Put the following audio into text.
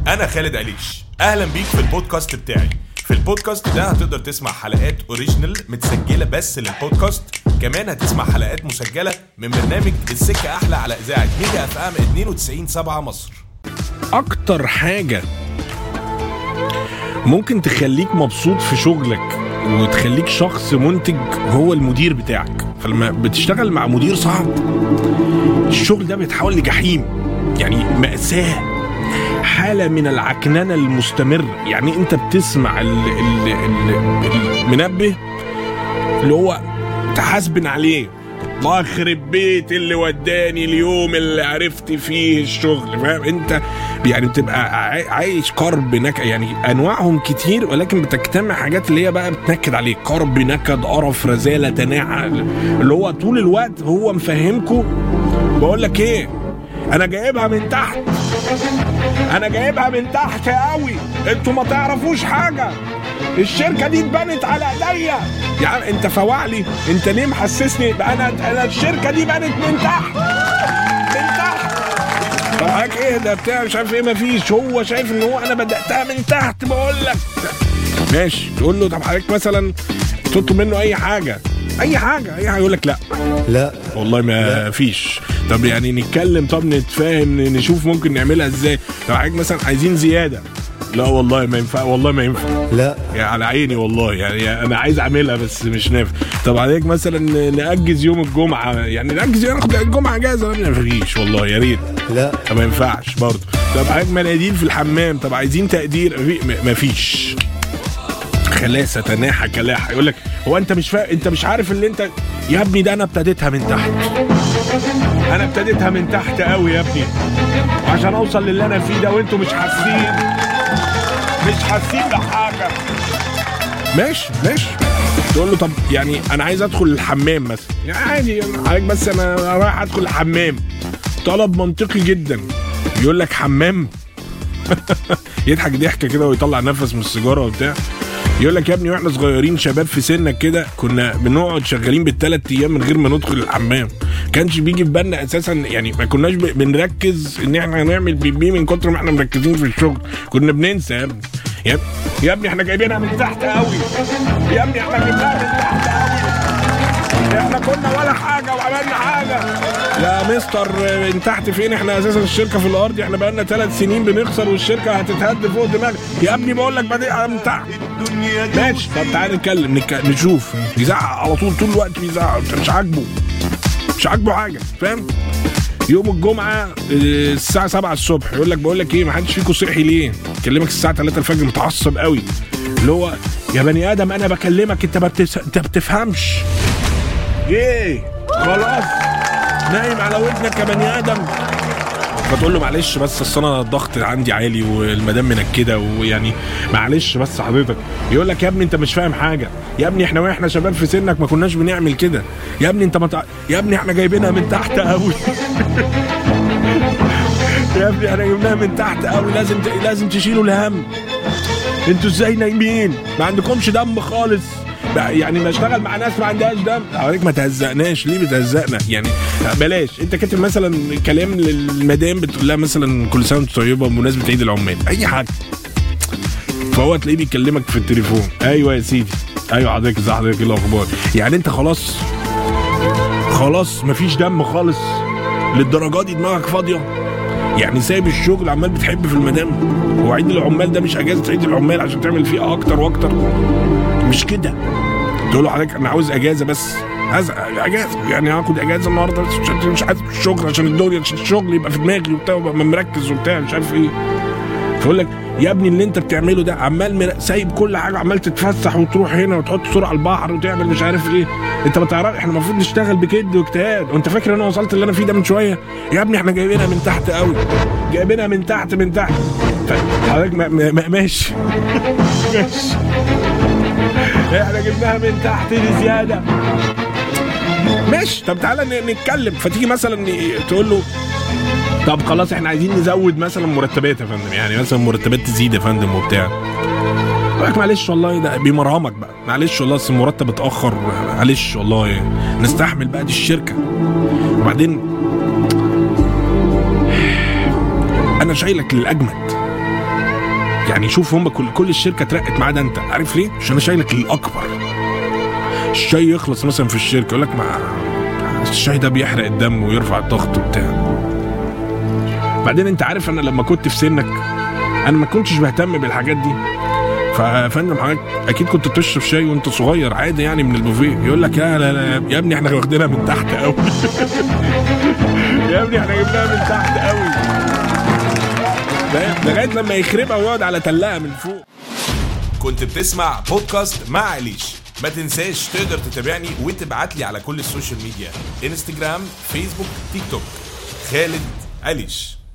انا خالد عليش اهلا بيك في البودكاست بتاعي في البودكاست ده هتقدر تسمع حلقات اوريجينال متسجله بس للبودكاست كمان هتسمع حلقات مسجله من برنامج السكه احلى على اذاعه ميجا اف ام 92 7 مصر اكتر حاجه ممكن تخليك مبسوط في شغلك وتخليك شخص منتج هو المدير بتاعك فلما بتشتغل مع مدير صعب الشغل ده بيتحول لجحيم يعني مأساة حالة من العكننة المستمر يعني انت بتسمع ال ال ال المنبه اللي هو تحاسبن عليه الله يخرب بيت اللي وداني اليوم اللي عرفت فيه الشغل فاهم انت يعني بتبقى عاي- عايش كرب نكد يعني انواعهم كتير ولكن بتجتمع حاجات اللي هي بقى بتنكد عليك كرب نكد قرف رزاله تناعه اللي هو طول الوقت هو مفهمكم بقول لك ايه انا جايبها من تحت انا جايبها من تحت قوي انتوا ما تعرفوش حاجه الشركه دي اتبنت على ايديا يا عم انت فواعلي انت ليه محسسني بقى انا انا الشركه دي بنت من تحت من تحت معاك ايه ده بتاع مش عارف ايه مفيش هو شايف ان هو انا بداتها من تحت بقول لك ماشي تقول له طب حضرتك مثلا تطلب منه اي حاجه اي حاجه اي حاجه يقول لك لا لا والله ما فيش طب يعني نتكلم طب نتفاهم نشوف ممكن نعملها ازاي طب حضرتك مثلا عايزين زياده لا والله ما ينفع والله ما ينفع لا يعني على عيني والله يعني انا عايز اعملها بس مش نافع طب عليك مثلا ناجز يوم الجمعه يعني ناجز ناخد الجمعه اجازه ما فيش والله يا ريت لا ما ينفعش برضه طب عليك مناديل في الحمام طب عايزين تقدير ما فيش خلاسه تناحه كلاحه يقول لك هو انت مش فا... انت مش عارف اللي انت يا ابني ده انا ابتديتها من تحت انا ابتديتها من تحت قوي يا ابني وعشان اوصل للي انا فيه ده وانتوا مش حاسين مش حاسين بحاجه ماشي ماشي تقول له طب يعني انا عايز ادخل الحمام مثلا يعني عادي عليك بس انا رايح ادخل الحمام طلب منطقي جدا يقول لك حمام يضحك ضحكه كده ويطلع نفس من السيجاره وبتاع يقول لك يا ابني واحنا صغيرين شباب في سنك كده كنا بنقعد شغالين بالثلاث ايام من غير ما ندخل الحمام كانش بيجي في بالنا اساسا يعني ما كناش ب- بنركز ان احنا هنعمل بيبي من كتر ما احنا مركزين في الشغل كنا بننسى يا ابني يا, يا ابني احنا جايبينها من تحت قوي يا ابني احنا جبناها من تحت قوي احنا كنا ولا حاجه وعملنا حاجه يا مستر آه، من تحت فين احنا اساسا الشركه في الارض احنا بقالنا ثلاث سنين بنخسر والشركه هتتهد فوق دماغنا يا ابني بقول لك بادئها من تحت ماشي طب تعالى نتكلم نك... نشوف يزعق على طول طول الوقت بيزعق انت مش عاجبه مش عاجبه حاجه فاهم يوم الجمعه آه، الساعه 7 الصبح يقول لك بقول لك ايه ما حدش فيكم صحي ليه كلمك الساعه 3 الفجر متعصب قوي اللي هو يا بني ادم انا بكلمك انت ما بتس... انت بتفهمش ايه خلاص نايم على ودنك يا بني ادم فتقول له معلش بس اصل انا الضغط عندي عالي والمدام منكده ويعني معلش بس حضرتك يقول لك يا ابني انت مش فاهم حاجه يا ابني احنا واحنا شباب في سنك ما كناش بنعمل كده يا ابني انت متع... يا ابني احنا جايبينها من تحت قوي يا ابني احنا جبناها من تحت قوي لازم ت... لازم تشيلوا الهم انتوا ازاي نايمين ما عندكمش دم خالص بقى يعني بشتغل مع ناس ما عندهاش دم حضرتك ما تهزقناش ليه بتهزقنا يعني بلاش انت كاتب مثلا كلام للمدام بتقول لها مثلا كل سنه وانت طيبه بمناسبه عيد العمال اي حاجه فهو تلاقيه بيكلمك في التليفون ايوه يا سيدي ايوه حضرتك ازي حضرتك ايه الاخبار يعني انت خلاص خلاص مفيش دم خالص للدرجه دي دماغك فاضيه يعني سايب الشغل عمال بتحب في المدام هو عيد العمال ده مش اجازه عيد العمال عشان تعمل فيه اكتر واكتر مش كده تقول له حضرتك انا عاوز اجازه بس عايز اجازه يعني هاخد اجازه النهارده بس عشان مش عايز الشغل عشان الدنيا عشان الشغل يبقى في دماغي وبتاع وابقى مركز وبتاع مش عارف ايه فيقول لك يا ابني اللي انت بتعمله ده عمال مر... سايب كل حاجه عمال تتفسح وتروح هنا وتحط صوره على البحر وتعمل مش عارف ايه انت ما تعرف احنا المفروض نشتغل بكد واجتهاد وانت فاكر ان انا وصلت اللي انا فيه ده من شويه يا ابني احنا جايبينها من تحت قوي جايبينها من تحت من تحت ف- حضرتك ما- ما- ما- ماشي ماشي احنا جبناها من تحت بزياده ماشي طب تعالى ن- نتكلم فتيجي مثلا ن- تقول له طب خلاص احنا عايزين نزود مثلا مرتبات يا فندم يعني مثلا مرتبات تزيد يا فندم وبتاع يقول لك معلش والله ده بيمرهمك بقى معلش والله اصل المرتب اتاخر معلش والله نستحمل بقى دي الشركه وبعدين انا شايلك للاجمد يعني شوف هم كل كل الشركه اترقت ما عدا انت عارف ليه عشان انا شايلك الاكبر الشاي يخلص مثلا في الشركه يقول لك ما الشاي ده بيحرق الدم ويرفع الضغط وبتاع بعدين انت عارف انا لما كنت في سنك انا ما كنتش بهتم بالحاجات دي ففندم حضرتك اكيد كنت بتشرب شاي وانت صغير عادي يعني من البوفيه يقول لك يا لا لا يا ابني احنا واخدينها من تحت قوي يا ابني احنا جبناها من تحت قوي فاهم؟ لغايه لما يخربها ويقعد على تلاقه من فوق كنت بتسمع بودكاست مع عليش ما تنساش تقدر تتابعني وتبعت لي على كل السوشيال ميديا انستجرام فيسبوك تيك توك خالد عليش